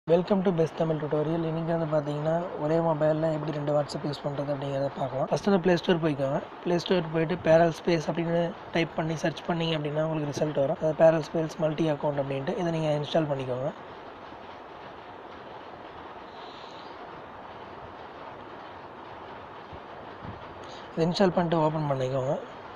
welcome to best Tamil tutorial இன்றைக்கி வந்து பார்த்தீங்கன்னா ஒரே மொபைலில் எப்படி ரெண்டு வாட்ஸ்அப் யூஸ் பண்ணுறது அப்படிங்கிறத பார்க்கலாம் ஃபஸ்ட்டு வந்து ப்ளே ஸ்டோர் போய்க்கோங்க ப்ளே ஸ்டோர் போயிட்டு பேரல் ஸ்பேஸ் அப்படின்னு டைப் பண்ணி சர்ச் பண்ணிங்க அப்படின்னா உங்களுக்கு ரிசல்ட் வரும் அது பேரல் ஸ்பேஸ் மல்டி அக்கௌண்ட் அப்படின்ட்டு இதை நீங்கள் இன்ஸ்டால் பண்ணிக்கோங்க இதை இன்ஸ்டால் பண்ணிட்டு ஓப்பன் பண்ணிக்கோங்க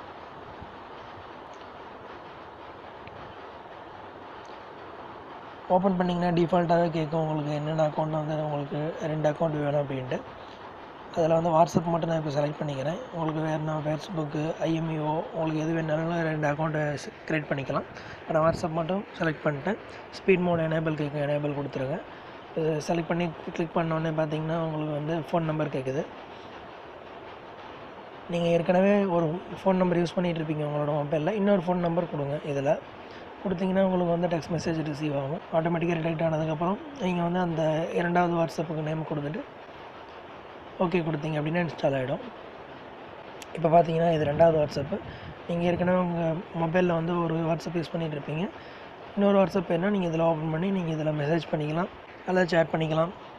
ஓப்பன் பண்ணிங்கன்னா டிஃபால்ட்டாகவே கேட்கும் உங்களுக்கு என்னென்ன அக்கௌண்ட் வந்து உங்களுக்கு ரெண்டு அக்கௌண்ட் வேணும் அப்படின்ட்டு அதில் வந்து வாட்ஸ்அப் மட்டும் நான் இப்போ செலக்ட் பண்ணிக்கிறேன் உங்களுக்கு வேறுனா ஃபேஸ்புக்கு ஐஎம்இஓ உங்களுக்கு எது வேணாலும் ரெண்டு அக்கௌண்ட்டை க்ரியேட் பண்ணிக்கலாம் நான் வாட்ஸ்அப் மட்டும் செலக்ட் பண்ணிட்டேன் ஸ்பீட் மோட் எனேபிள் கேட்கும் எனேபிள் கொடுத்துருங்க இது செலக்ட் பண்ணி கிளிக் பண்ணோடனே பார்த்தீங்கன்னா உங்களுக்கு வந்து ஃபோன் நம்பர் கேட்குது நீங்கள் ஏற்கனவே ஒரு ஃபோன் நம்பர் யூஸ் பண்ணிகிட்டு இருப்பீங்க உங்களோட மொபைலில் இன்னொரு ஃபோன் நம்பர் கொடுங்க இதில் கொடுத்தீங்கன்னா உங்களுக்கு வந்து டெக்ஸ்ட் மெசேஜ் ரிசீவ் ஆகும் ஆட்டோமேட்டிக்காக ரிடெக்ட் ஆனதுக்கப்புறம் நீங்கள் வந்து அந்த இரண்டாவது வாட்ஸ்அப்புக்கு நேம் கொடுத்துட்டு ஓகே கொடுத்தீங்க அப்படின்னா இன்ஸ்டால் ஆகிடும் இப்போ பார்த்தீங்கன்னா இது ரெண்டாவது வாட்ஸ்அப்பு நீங்கள் ஏற்கனவே உங்கள் மொபைலில் வந்து ஒரு வாட்ஸ்அப் யூஸ் பண்ணிகிட்டு இருப்பீங்க இன்னொரு வாட்ஸ்அப் வேணால் நீங்கள் இதில் ஓப்பன் பண்ணி நீங்கள் இதில் மெசேஜ் பண்ணிக்கலாம் அல்லது சேட் பண்ணிக்கலாம்